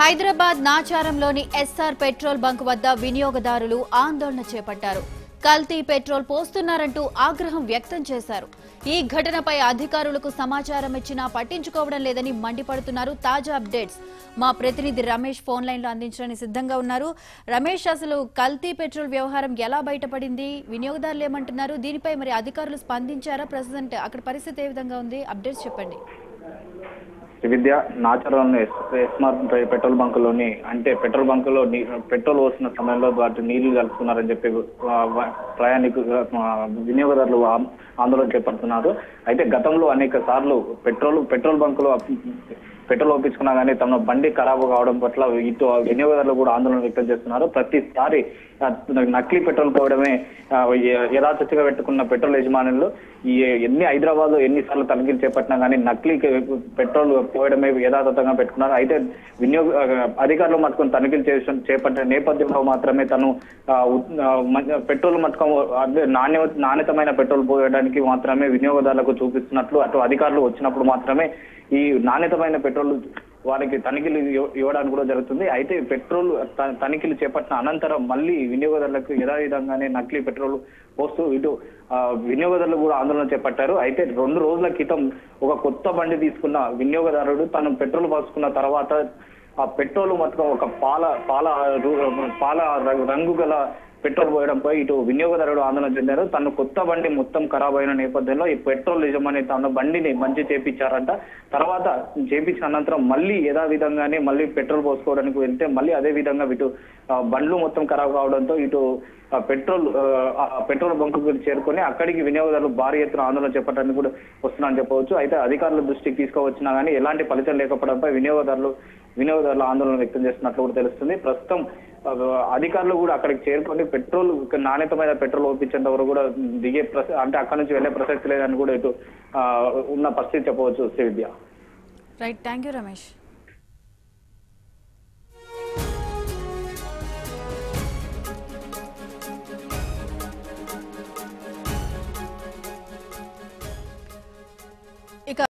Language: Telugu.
హైదరాబాద్ నాచారంలోని ఎస్ఆర్ పెట్రోల్ బంక్ వద్ద వినియోగదారులు ఆందోళన చేపట్టారు కల్తీ పెట్రోల్ పోస్తున్నారంటూ ఆగ్రహం వ్యక్తం చేశారు ఈ ఘటనపై అధికారులకు సమాచారం ఇచ్చినా పట్టించుకోవడం లేదని మండిపడుతున్నారు తాజా అప్డేట్స్ మా ప్రతినిధి రమేష్ ఫోన్ లైన్లో అందించడానికి సిద్ధంగా ఉన్నారు రమేష్ అసలు కల్తీ పెట్రోల్ వ్యవహారం ఎలా బయటపడింది వినియోగదారులు ఏమంటున్నారు దీనిపై మరి అధికారులు స్పందించారా ప్రజెంట్ అక్కడ పరిస్థితి ఏ విధంగా ఉంది అప్డేట్స్ చెప్పండి విద్య నాచారంలోని స్మార్ట్ పెట్రోల్ బంకులోని అంటే పెట్రోల్ బంకులో నీ- పెట్రోల్ పోసిన సమయంలో వాటి నీళ్లు కలుపుతున్నారని చెప్పి ఆ, వ- ప్రయాణికులు ఆ, వినియోగదారులు ఆ- ఆందోళన చేపడుతున్నారు అయితే గతంలో అనేక సార్లు పెట్రోల్ పెట్రోల్ బంకులో పెట్రోల్ ఒప్పించుకున్నా కానీ తమ బండి ఖరాబు కావడం పట్ల ఇటు వినియోగదారులు కూడా ఆందోళన వ్యక్తం చేస్తున్నారు ప్రతిసారి ఆ, నకిలీ పెట్రోల్ పోవడమే ఆ, య- యథాతథిగా పెట్టుకున్న పెట్రోల్ యజమానులు ఈ ఎన్ని హైదరాబాద్ ఎన్నిసార్లు తనిఖీలు చేపట్టినా కానీ నకిలీ పెట్రోల్ పోయడమే యథాతథంగా పెట్టుకున్నారు అయితే వినియోగ ఆ, అధికారులు మట్టుకుని తనిఖీలు చేసిన చేపట్టిన నేపథ్యంలో మాత్రమే తను ఆ, ఉ- ఆ, మ- పెట్రోల్ మట్టుకం అదే నాణ్య నాణ్యతమైన పెట్రోల్ పోయడానికి మాత్రమే వినియోగదారులకు చూపిస్తున్నట్లు అటు అధికారులు వచ్చినప్పుడు మాత్రమే ఈ నాణ్యతమైన పెట్రోల్ వారికి తనిఖీలు ఇవ్వ- ఇవ్వడానికి కూడా జరుగుతుంది అయితే పెట్రోల్ త- తనిఖీలు చేపట్టిన అనంతరం మళ్ళీ వినియోగదారులకు యథావిధంగానే నకిలీ పెట్రోల్ పోస్తూ ఇటు ఆ, వినియోగదారులు కూడా ఆందోళన చేపట్టారు అయితే రెండు రోజుల క్రితం ఒక కొత్త బండి తీసుకున్న వినియోగదారుడు తను పెట్రోల్ పోసుకున్న తర్వాత ఆ పెట్రోల్ మొత్తం ఒక పాల పాల రు- పాల ర- రంగు గల పెట్రోల్ పోయడంపై ఇటు వినియోగదారుడు ఆందోళన చెందారు తను కొత్త బండి మొత్తం ఖరాబ్ అయిన నేపథ్యంలో ఈ పెట్రోల్ యజమాని తన బండిని మంచి చేపించారంట తర్వాత చేపించిన అనంతరం మళ్ళీ యథావిధంగానే మళ్ళీ పెట్రోల్ పోసుకోవడానికి వెళ్తే మళ్ళీ అదే విధంగా ఇటు ఆ, బండ్లు మొత్తం ఖరాబ్ కావడంతో ఇటు ఆ, పెట్రోల్ ఆ, ఆ పెట్రోల్ బంకు చేరుకొని అక్కడికి వినియోగదారులు భారీ ఎత్తున ఆందోళన చేపట్టడానికి కూడా వస్తున్నారని చెప్పవచ్చు అయితే అధికారుల దృష్టికి తీసుకువచ్చినా కానీ ఎలాంటి ఫలితం లేకపోవడంపై వినియోగదారులు వినియోగదారుల ఆందోళన వ్యక్తం చేస్తున్నట్లు కూడా తెలుస్తుంది ప్రస్తుతం ఆ, అధికారులు కూడా అక్కడికి చేరుకొని పెట్రోల్ నాణ్యతమైన పెట్రోల్ ఒప్పించేంత వరకు కూడా దిగే ప్రస అంటే అక్కడి నుంచి వెళ్ళే ప్రసక్తి లేదని కూడా ఇటు ఆ, ఉన్న పరిస్థితి చెప్పవచ్చు Shri Vidya right thank you Ramesh